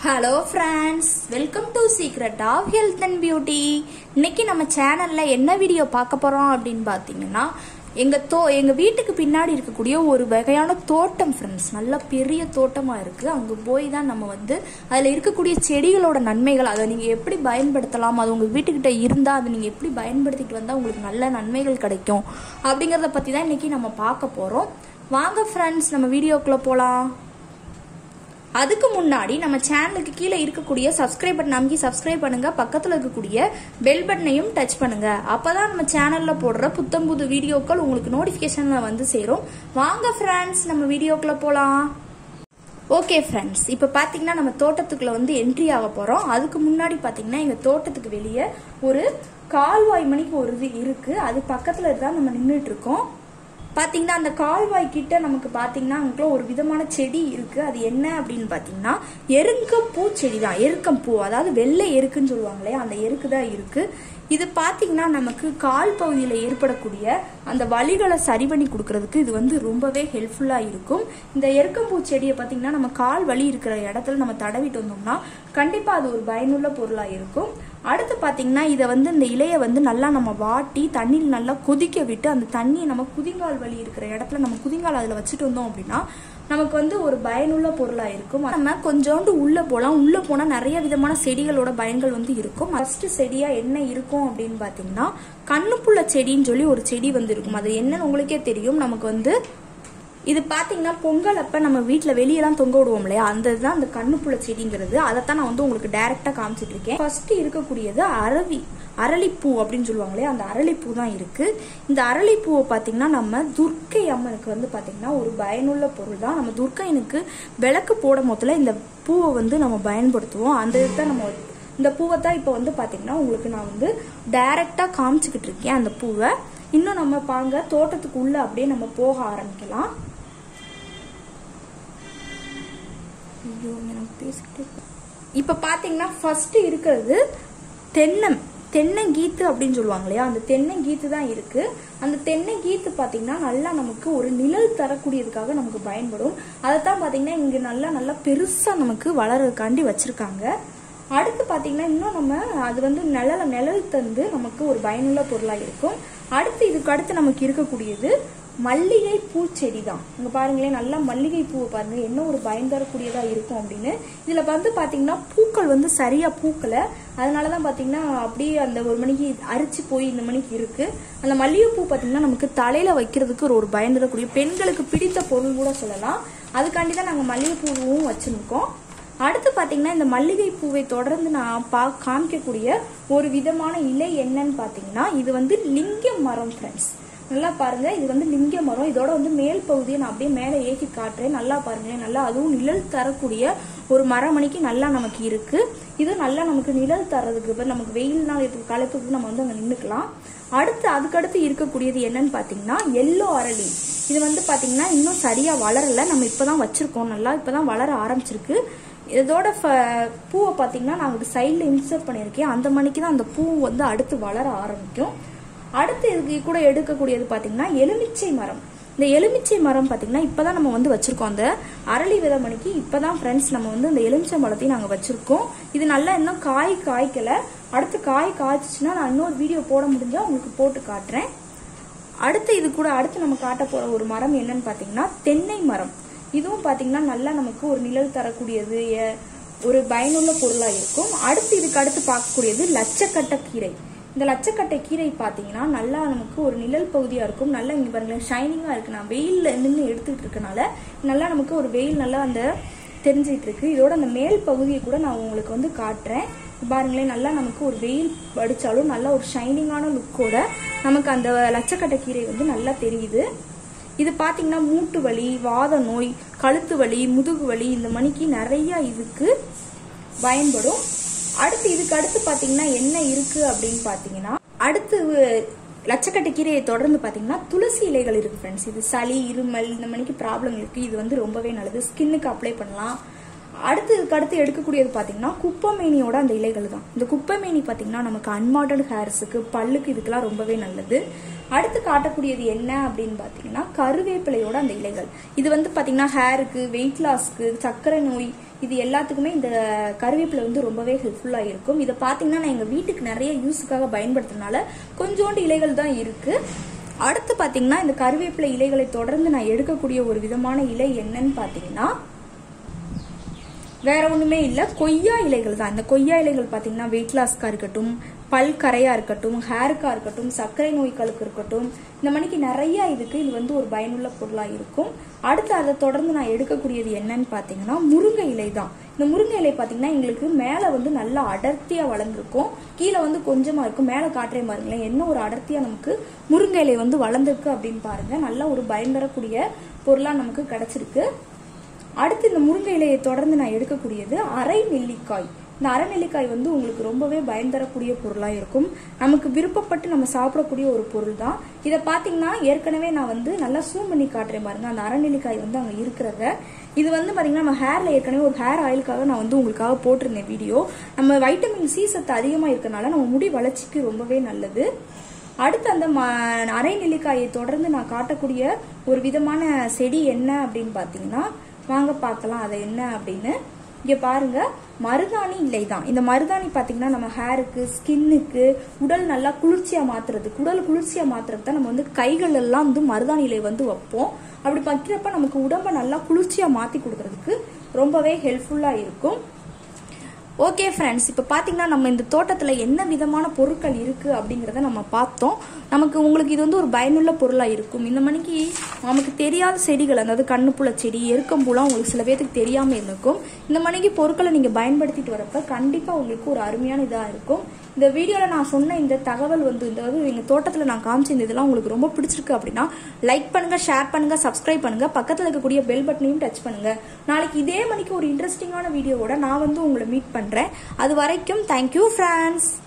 hello friends welcome to secret of health and beauty இன்னைக்கு நம்ம சேனல்ல என்ன வீடியோ பார்க்க போறோம் அப்படின்னு பார்த்தீங்கன்னா எங்க தோ எங்க வீட்டுக்கு பின்னாடி இருக்கக்கூடிய ஒரு வகையான தோட்டம் ஃப்ரெண்ட்ஸ் நல்ல பெரிய தோட்டமா இருக்கு அங்க போய் தான் நம்ம வந்து அதுல இருக்கக்கூடிய செடிகளோட நன்மைகள் அதை நீங்க எப்படி பயன்படுத்தலாம் அது உங்க வீட்டுக்கிட்ட இருந்தா அதை நீங்க எப்படி பயன்படுத்திட்டு வந்தா உங்களுக்கு நல்ல நன்மைகள் கிடைக்கும் அப்படிங்கறத பத்தி தான் இன்னைக்கு நம்ம பார்க்க போறோம் வாங்க ஃப்ரெண்ட்ஸ் நம்ம வீடியோக்குள்ள போலாம் அதுக்கு முன்னாடி நம்ம சேனலுக்கு கீழே இருக்கக்கூடிய சப்ஸ்கிரைப் பட்டன் அமைக்கி சப்ஸ்கிரைப் பண்ணுங்க பக்கத்துல இருக்கக்கூடிய பெல் பட்டனையும் டச் பண்ணுங்க அப்பதான் நம்ம சேனல்ல போடுற புத்தம் புது வீடியோக்கள் உங்களுக்கு நோட்டிபிகேஷன்ல வந்து சேரும் வாங்க ஃப்ரெண்ட்ஸ் நம்ம வீடியோக்குள்ள போலாம் ஓகே ஃப்ரெண்ட்ஸ் இப்போ பார்த்தீங்கன்னா நம்ம தோட்டத்துக்குள்ள வந்து என்ட்ரி ஆக போகிறோம் அதுக்கு முன்னாடி பார்த்தீங்கன்னா எங்கள் தோட்டத்துக்கு வெளியே ஒரு கால்வாய் மணிக்கு ஒரு இது இருக்கு அது பக்கத்தில் தான் நம்ம நின்றுட்டு இருக்கோம் பார்த்தீங்கன்னா அந்த கால்வாய் கிட்ட நமக்கு பார்த்தீங்கன்னா அங்கே ஒரு விதமான செடி இருக்கு அது என்ன அப்படின்னு பார்த்தீங்கன்னா எருக்கம்பூ செடி தான் எருக்கம்பூ அதாவது வெள்ளை எருக்குன்னு சொல்லுவாங்களே அந்த எருக்கு தான் இருக்கு இது பார்த்தீங்கன்னா நமக்கு கால் பகுதியில் ஏற்படக்கூடிய அந்த வலிகளை சரி பண்ணி கொடுக்கறதுக்கு இது வந்து ரொம்பவே ஹெல்ப்ஃபுல்லாக இருக்கும் இந்த எருக்கம்பூ செடியை பார்த்தீங்கன்னா நம்ம கால் வலி இருக்கிற இடத்துல நம்ம தடவிட்டு வந்தோம்னா கண்டிப்பாக அது ஒரு பயனுள்ள பொருளாக இருக்கும் அடுத்து பார்த்தீங்கன்னா இதை வந்து இந்த இலையை வந்து நல்லா நம்ம வாட்டி தண்ணியில் நல்லா கொதிக்க விட்டு அந்த தண்ணியை நம்ம குதிங்கால் வலி இருக்கிற இடத்துல நம்ம குதிங்கால் அதில் வச்சுட்டு வந்தோம் அப்படின்னா நமக்கு வந்து ஒரு பயனுள்ள பொருளாக இருக்கும் நம்ம கொஞ்சோண்டு உள்ள போகலாம் உள்ள போனால் நிறைய விதமான செடிகளோட பயன்கள் வந்து இருக்கும் ஃபர்ஸ்ட் செடியா என்ன இருக்கும் அப்படின்னு பார்த்தீங்கன்னா கண்ணுப்புள்ள செடின்னு சொல்லி ஒரு செடி வந்து இருக்கும் அது என்னன்னு உங்களுக்கே தெரியும் நமக்கு வந்து இது பாத்தீங்கன்னா பொங்கல் அப்ப நம்ம வீட்ல வெளியெல்லாம் தொங்க விடுவோம் இல்லையா அந்த இதுதான் அந்த கண்ணுப்புள்ள செடிங்கிறது அதைத்தான் நான் வந்து உங்களுக்கு டைரக்டா காமிச்சிட்டு இருக்கேன் ஃபர்ஸ்ட் இருக்கக்கூடியது அரவி அரளிப்பூ அப்படின்னு சொல்லுவாங்க இல்லையா அந்த அரளிப்பூ தான் இருக்கு இந்த அரளிப்பூவை பாத்தீங்கன்னா நம்ம துர்க்கை அம்மனுக்கு வந்து பாத்தீங்கன்னா ஒரு பயனுள்ள பொருள் தான் நம்ம துர்க்கையனுக்கு விளக்கு போடும் போதுல இந்த பூவை வந்து நம்ம பயன்படுத்துவோம் அந்த இதுதான் நம்ம இந்த பூவை தான் இப்போ வந்து பாத்தீங்கன்னா உங்களுக்கு நான் வந்து டைரக்டா காமிச்சுக்கிட்டு இருக்கேன் அந்த பூவை இன்னும் நம்ம பாங்க தோட்டத்துக்கு உள்ள அப்படியே நம்ம போக ஆரம்பிக்கலாம் ஐயோ எனக்கு பேசிக்கிட்டே இப்போ பார்த்தீங்கன்னா ஃபர்ஸ்ட் இருக்கிறது தென்னம் தென்னங்கீத்து அப்படின்னு சொல்லுவாங்க இல்லையா அந்த தென்னங்கீத்து தான் இருக்கு அந்த தென்னங்கீத்து பார்த்தீங்கன்னா நல்லா நமக்கு ஒரு நிழல் தரக்கூடியதுக்காக நமக்கு பயன்படும் அதை தான் பார்த்தீங்கன்னா இங்கே நல்லா நல்லா பெருசாக நமக்கு வளர்றதுக்காண்டி வச்சிருக்காங்க அடுத்து பார்த்தீங்கன்னா இன்னும் நம்ம அது வந்து நிழல நிழல் தந்து நமக்கு ஒரு பயனுள்ள பொருளாக இருக்கும் அடுத்து இதுக்கு அடுத்து நமக்கு இருக்கக்கூடியது மல்லிகை பூச்செடி தான் இங்க பாருங்களேன் நல்லா மல்லிகை பூவை பாருங்க என்ன ஒரு பயன் தரக்கூடியதா இருக்கும் அப்படின்னு இதுல வந்து பாத்தீங்கன்னா பூக்கள் வந்து சரியா பூக்கல அதனாலதான் பாத்தீங்கன்னா அப்படியே அந்த ஒரு மணிக்கு அரிச்சு போய் இந்த மணிக்கு இருக்கு அந்த மல்லிகை பூ பாத்தீங்கன்னா நமக்கு தலையில வைக்கிறதுக்கு ஒரு ஒரு பயன் தரக்கூடிய பெண்களுக்கு பிடித்த பொருள் கூட சொல்லலாம் அதுக்காண்டி தான் நாங்க மல்லிகை பூவும் வச்சிருக்கோம் அடுத்து பாத்தீங்கன்னா இந்த மல்லிகை பூவை தொடர்ந்து நான் பா காமிக்கக்கூடிய ஒரு விதமான இலை என்னன்னு பாத்தீங்கன்னா இது வந்து லிங்க மரம் ஃப்ரெண்ட்ஸ் நல்லா பாருங்க இது வந்து லிங்க மரம் இதோட வந்து மேல் பகுதியை நான் அப்படியே மேலே ஏற்றி காட்டுறேன் நல்லா பாருங்களேன் நல்லா அதுவும் நிழல் தரக்கூடிய ஒரு மரமணிக்கு நல்லா நமக்கு இருக்கு இது நல்லா நமக்கு நிழல் தரதுக்கு இப்போ நமக்கு வெயில் நாள் இதுக்கு களைப்புக்கு நம்ம வந்து அங்கே நின்றுக்கலாம் அடுத்து அதுக்கடுத்து இருக்கக்கூடியது என்னன்னு பார்த்தீங்கன்னா எல்லோ அரளி இது வந்து பார்த்தீங்கன்னா இன்னும் சரியா வளரல நம்ம இப்பதான் வச்சிருக்கோம் நல்லா இப்பதான் வளர ஆரம்பிச்சிருக்கு இதோட பூவை பார்த்தீங்கன்னா நான் ஒரு சைடில் இன்சர்ட் பண்ணியிருக்கேன் அந்த மணிக்கு தான் அந்த பூ வந்து அடுத்து வளர ஆரம்பிக்கும் அடுத்து இதுக்கு கூட எடுக்கக்கூடியது பார்த்தீங்கன்னா எலுமிச்சை மரம் இந்த எலுமிச்சை மரம் பார்த்தீங்கன்னா இப்போதான் நம்ம வந்து வச்சிருக்கோம் அந்த அரளி வித மணிக்கு இப்போதான் ஃப்ரெண்ட்ஸ் நம்ம வந்து அந்த எலுமிச்சை மரத்தையும் நாங்கள் வச்சிருக்கோம் இது நல்லா இன்னும் காய் காய்க்கல அடுத்து காய் காய்ச்சிச்சுன்னா நான் இன்னொரு வீடியோ போட முடிஞ்சா உங்களுக்கு போட்டு காட்டுறேன் அடுத்து இது கூட அடுத்து நம்ம காட்ட போற ஒரு மரம் என்னன்னு பார்த்தீங்கன்னா தென்னை மரம் இதுவும் பார்த்தீங்கன்னா நல்லா நமக்கு ஒரு நிழல் தரக்கூடியது ஒரு பயனுள்ள பொருளாக இருக்கும் அடுத்து இதுக்கு அடுத்து பார்க்கக்கூடியது லட்சக்கட்ட கீரை இந்த லட்சக்கட்டை கீரை பார்த்தீங்கன்னா நல்லா நமக்கு ஒரு நிழல் பகுதியாக இருக்கும் நல்லா இங்கே பாருங்களேன் ஷைனிங்காக இருக்கு நான் வெயிலில் நின்று எடுத்துக்கிட்டு இருக்கனால நல்லா நமக்கு ஒரு வெயில் நல்லா அந்த தெரிஞ்சிட்டு இருக்கு இதோட அந்த மேல் பகுதியை கூட நான் உங்களுக்கு வந்து காட்டுறேன் பாருங்களேன் நல்லா நமக்கு ஒரு வெயில் படித்தாலும் நல்லா ஒரு ஷைனிங்கான லுக்கோட நமக்கு அந்த லட்சக்கட்டை கீரை வந்து நல்லா தெரியுது இது பார்த்தீங்கன்னா மூட்டு வலி வாத நோய் கழுத்து வலி முதுகு வலி இந்த மணிக்கு நிறைய இதுக்கு பயன்படும் அடுத்து இதுக்கு அடுத்து பார்த்தீங்கன்னா என்ன இருக்கு அப்படின்னு பார்த்தீங்கன்னா அடுத்து லட்சக்கட்டை கீரையை தொடர்ந்து பார்த்தீங்கன்னா துளசி இலைகள் இருக்கு ஃப்ரெண்ட்ஸ் இது சளி இருமல் இந்த மணிக்கு ப்ராப்ளம் இருக்கு இது வந்து ரொம்பவே நல்லது ஸ்கின்னுக்கு அப்ளை பண்ணலாம் அடுத்து இதுக்கு அடுத்து எடுக்கக்கூடியது பார்த்தீங்கன்னா குப்பமேனியோட அந்த இலைகள் தான் இந்த குப்பமேனி பார்த்தீங்கன்னா நமக்கு அன்மாடர்ன் ஹேர்ஸுக்கு பல்லுக்கு இதுக்கெல்லாம் ரொம்பவே நல்லது அடுத்து காட்டக்கூடியது என்ன அப்படின்னு பார்த்தீங்கன்னா கருவேப்பிலையோட அந்த இலைகள் இது வந்து பார்த்தீங்கன்னா ஹேருக்கு வெயிட் லாஸ்க்கு சர்க்கரை நோய் இது எல்லாத்துக்குமே இந்த கருவேப்பிலை வந்து ரொம்பவே ஹெல்ப்ஃபுல்லாக இருக்கும் இதை பார்த்தீங்கன்னா நான் எங்கள் வீட்டுக்கு நிறைய யூஸுக்காக பயன்படுத்துறதுனால கொஞ்சோண்டு இலைகள் தான் இருக்கு அடுத்து பார்த்தீங்கன்னா இந்த கருவேப்பிலை இலைகளை தொடர்ந்து நான் எடுக்கக்கூடிய ஒரு விதமான இலை என்னன்னு பார்த்தீங்கன்னா வேற ஒண்ணுமே இல்ல கொய்யா இலைகள் தான் இந்த கொய்யா இலைகள் பாத்தீங்கன்னா வெயிட் லாஸ்க்கா இருக்கட்டும் பல் கரையா இருக்கட்டும் ஹேருக்கா இருக்கட்டும் சர்க்கரை நோய்களுக்கு இருக்கட்டும் இந்த மணிக்கு நிறைய இதுக்கு இது வந்து ஒரு பயனுள்ள பொருளா இருக்கும் அடுத்து அதை தொடர்ந்து நான் எடுக்கக்கூடியது என்னன்னு பாத்தீங்கன்னா முருங்கை இலை தான் இந்த முருங்கை இலை பாத்தீங்கன்னா எங்களுக்கு மேல வந்து நல்லா அடர்த்தியா வளர்ந்துருக்கும் கீழே வந்து கொஞ்சமா இருக்கும் மேல காட்டுறே பாருங்களேன் என்ன ஒரு அடர்த்தியா நமக்கு முருங்கை இலை வந்து வளர்ந்துருக்கு அப்படின்னு பாருங்க நல்ல ஒரு பயன் தரக்கூடிய பொருளா நமக்கு கிடைச்சிருக்கு அடுத்து இந்த முருங்கை இலையை தொடர்ந்து நான் எடுக்கக்கூடியது அரை நெல்லிக்காய் இந்த அரை நெல்லிக்காய் வந்து உங்களுக்கு ரொம்பவே பயன் தரக்கூடிய பொருளாக இருக்கும் நமக்கு விருப்பப்பட்டு நம்ம சாப்பிடக்கூடிய ஒரு பொருள் தான் இதை பார்த்தீங்கன்னா ஏற்கனவே நான் வந்து நல்லா சூம் பண்ணி காட்டுறேன் பாருங்க அந்த அரை நெல்லிக்காய் வந்து அங்கே இருக்கிறத இது வந்து பாத்தீங்கன்னா நம்ம ஹேர்ல ஏற்கனவே ஒரு ஹேர் ஆயிலுக்காக நான் வந்து உங்களுக்காக போட்டிருந்தேன் வீடியோ நம்ம வைட்டமின் சி சத்து அதிகமாக இருக்கறனால நம்ம முடி வளர்ச்சிக்கு ரொம்பவே நல்லது அடுத்து அந்த ம- அரை நெல்லிக்காயை தொடர்ந்து நான் காட்டக்கூடிய ஒரு விதமான செடி என்ன அப்படின்னு பார்த்தீங்கன்னா வாங்க பார்க்கலாம் அது என்ன அப்படின்னு இங்க பாருங்க மருதாணி இலை தான் இந்த மருதாணி பார்த்தீங்கன்னா நம்ம ஹேருக்கு ஸ்கின்னுக்கு உடல் நல்லா குளிர்ச்சியா மாத்துறதுக்கு உடல் குளிர்ச்சியா மாத்துறதுக்கு தான் நம்ம வந்து கைகள் எல்லாம் வந்து மருதாணி இலை வந்து வைப்போம் அப்படி வைக்கிறப்ப நமக்கு உடம்ப நல்லா குளிர்ச்சியா மாத்தி கொடுக்கறதுக்கு ரொம்பவே ஹெல்ப்ஃபுல்லா இருக்கும் ஓகே ஃப்ரெண்ட்ஸ் இப்போ பார்த்தீங்கன்னா நம்ம இந்த தோட்டத்தில் என்ன விதமான பொருட்கள் இருக்குது அப்படிங்கிறத நம்ம பார்த்தோம் நமக்கு உங்களுக்கு இது வந்து ஒரு பயனுள்ள பொருளாக இருக்கும் இந்த மணிக்கு நமக்கு தெரியாத செடிகள் அதாவது கண்ணுப்புல செடி எருக்கம்பூலாம் உங்களுக்கு சில பேருக்கு தெரியாமல் இருக்கும் இந்த மணிக்கு பொருட்களை நீங்கள் பயன்படுத்திட்டு வரப்ப கண்டிப்பாக உங்களுக்கு ஒரு அருமையான இதாக இருக்கும் இந்த வீடியோவில் நான் சொன்ன இந்த தகவல் வந்து இந்த வந்து எங்கள் தோட்டத்தில் நான் காமிச்ச இந்த இதெல்லாம் உங்களுக்கு ரொம்ப பிடிச்சிருக்கு அப்படின்னா லைக் பண்ணுங்க ஷேர் பண்ணுங்க சப்ஸ்கிரைப் பண்ணுங்க பக்கத்தில் இருக்கக்கூடிய பெல் பட்டனையும் டச் பண்ணுங்க நாளைக்கு இதே மணிக்கு ஒரு இன்ட்ரெஸ்டிங்கான வீடியோவோட நான் வந்து உங்களை மீட் பண்றேன் அது வரைக்கும் தேங்க்யூ ஃப்ரெண்ட்ஸ்